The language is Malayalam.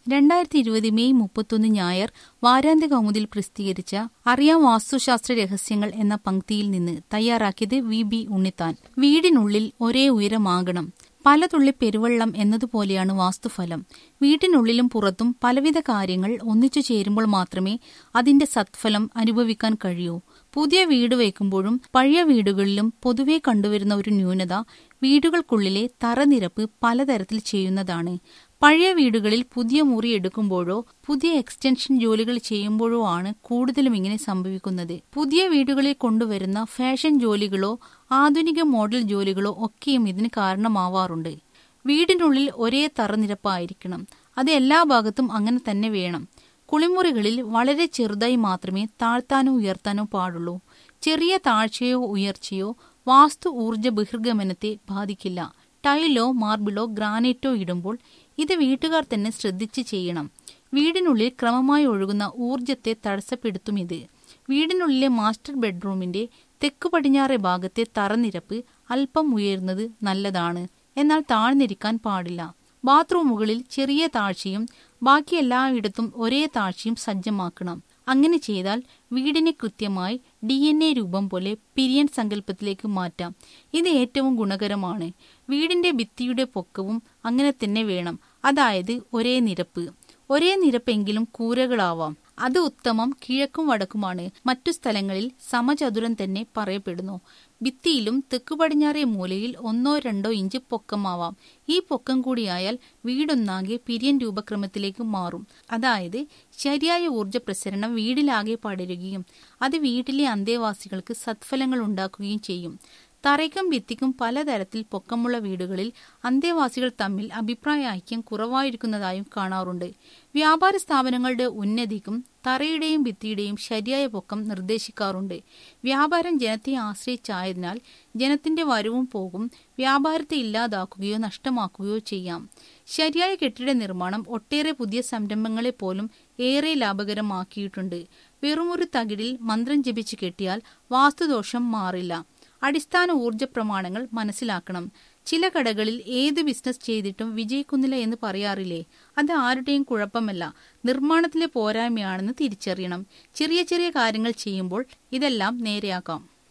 രണ്ടായിരത്തി ഇരുപത് മെയ് മുപ്പത്തൊന്ന് ഞായർ വാരാന്ത്യ കൗമുദിൽ പ്രസിദ്ധീകരിച്ച അറിയാം വാസ്തുശാസ്ത്ര രഹസ്യങ്ങൾ എന്ന പങ്ക്തിയിൽ നിന്ന് തയ്യാറാക്കിയത് വി ബി ഉണ്ണിത്താൻ വീടിനുള്ളിൽ ഒരേ ഉയരമാകണം പലതുള്ളി പെരുവെള്ളം എന്നതുപോലെയാണ് വാസ്തുഫലം വീട്ടിനുള്ളിലും പുറത്തും പലവിധ കാര്യങ്ങൾ ഒന്നിച്ചു ചേരുമ്പോൾ മാത്രമേ അതിന്റെ സത്ഫലം അനുഭവിക്കാൻ കഴിയൂ പുതിയ വീട് വയ്ക്കുമ്പോഴും പഴയ വീടുകളിലും പൊതുവെ കണ്ടുവരുന്ന ഒരു ന്യൂനത വീടുകൾക്കുള്ളിലെ തറനിരപ്പ് പലതരത്തിൽ ചെയ്യുന്നതാണ് പഴയ വീടുകളിൽ പുതിയ മുറി എടുക്കുമ്പോഴോ പുതിയ എക്സ്റ്റൻഷൻ ജോലികൾ ചെയ്യുമ്പോഴോ ആണ് കൂടുതലും ഇങ്ങനെ സംഭവിക്കുന്നത് പുതിയ വീടുകളിൽ കൊണ്ടുവരുന്ന ഫാഷൻ ജോലികളോ ആധുനിക മോഡൽ ജോലികളോ ഒക്കെയും ഇതിന് കാരണമാവാറുണ്ട് വീടിനുള്ളിൽ ഒരേ തറനിരപ്പായിരിക്കണം അത് എല്ലാ ഭാഗത്തും അങ്ങനെ തന്നെ വേണം കുളിമുറികളിൽ വളരെ ചെറുതായി മാത്രമേ താഴ്ത്താനോ ഉയർത്താനോ പാടുള്ളൂ ചെറിയ താഴ്ചയോ ഉയർച്ചയോ വാസ്തു ഊർജ ബഹിർഗമനത്തെ ബാധിക്കില്ല ടൈലോ മാർബിളോ ഗ്രാനൈറ്റോ ഇടുമ്പോൾ ഇത് വീട്ടുകാർ തന്നെ ശ്രദ്ധിച്ച് ചെയ്യണം വീടിനുള്ളിൽ ക്രമമായി ഒഴുകുന്ന ഊർജത്തെ തടസ്സപ്പെടുത്തും ഇത് വീടിനുള്ളിലെ മാസ്റ്റർ ബെഡ്റൂമിന്റെ തെക്കു പടിഞ്ഞാറെ ഭാഗത്തെ തറനിരപ്പ് അല്പം ഉയർന്നത് നല്ലതാണ് എന്നാൽ താഴ്ന്നിരിക്കാൻ പാടില്ല ബാത്റൂമുകളിൽ ചെറിയ താഴ്ചയും ബാക്കി എല്ലായിടത്തും ഒരേ താഴ്ചയും സജ്ജമാക്കണം അങ്ങനെ ചെയ്താൽ വീടിനെ കൃത്യമായി ഡി എൻ എ രൂപം പോലെ പിരിയൻ സങ്കല്പത്തിലേക്ക് മാറ്റാം ഇത് ഏറ്റവും ഗുണകരമാണ് വീടിന്റെ ഭിത്തിയുടെ പൊക്കവും അങ്ങനെ തന്നെ വേണം അതായത് ഒരേ നിരപ്പ് ഒരേ നിരപ്പെങ്കിലും കൂരകളാവാം അത് ഉത്തമം കിഴക്കും വടക്കുമാണ് മറ്റു സ്ഥലങ്ങളിൽ സമചതുരം തന്നെ പറയപ്പെടുന്നു ഭിത്തിയിലും തെക്കു പടിഞ്ഞാറേ മൂലയിൽ ഒന്നോ രണ്ടോ ഇഞ്ച് പൊക്കമാവാം ഈ പൊക്കം കൂടിയായാൽ വീടൊന്നാകെ പിരിയൻ രൂപക്രമത്തിലേക്ക് മാറും അതായത് ശരിയായ ഊർജ്ജ പ്രസരണം വീടിലാകെ പടരുകയും അത് വീട്ടിലെ അന്തേവാസികൾക്ക് സത്ഫലങ്ങൾ ഉണ്ടാക്കുകയും ചെയ്യും തറയ്ക്കും ഭിത്തിക്കും പലതരത്തിൽ പൊക്കമുള്ള വീടുകളിൽ അന്തേവാസികൾ തമ്മിൽ അഭിപ്രായ ഐക്യം കുറവായിരിക്കുന്നതായും കാണാറുണ്ട് വ്യാപാര സ്ഥാപനങ്ങളുടെ ഉന്നതിക്കും തറയുടെയും ഭിത്തിയുടെയും ശരിയായ പൊക്കം നിർദ്ദേശിക്കാറുണ്ട് വ്യാപാരം ജനത്തെ ആശ്രയിച്ചായതിനാൽ ജനത്തിന്റെ വരവും പോകും വ്യാപാരത്തെ ഇല്ലാതാക്കുകയോ നഷ്ടമാക്കുകയോ ചെയ്യാം ശരിയായ കെട്ടിട നിർമ്മാണം ഒട്ടേറെ പുതിയ സംരംഭങ്ങളെ പോലും ഏറെ ലാഭകരമാക്കിയിട്ടുണ്ട് വെറുമൊരു തകിടിൽ മന്ത്രം ജപിച്ച് കെട്ടിയാൽ വാസ്തുദോഷം മാറില്ല അടിസ്ഥാന ഊർജ പ്രമാണങ്ങൾ മനസ്സിലാക്കണം ചില കടകളിൽ ഏത് ബിസിനസ് ചെയ്തിട്ടും വിജയിക്കുന്നില്ല എന്ന് പറയാറില്ലേ അത് ആരുടെയും കുഴപ്പമല്ല നിർമ്മാണത്തിലെ പോരായ്മയാണെന്ന് തിരിച്ചറിയണം ചെറിയ ചെറിയ കാര്യങ്ങൾ ചെയ്യുമ്പോൾ ഇതെല്ലാം നേരെയാക്കാം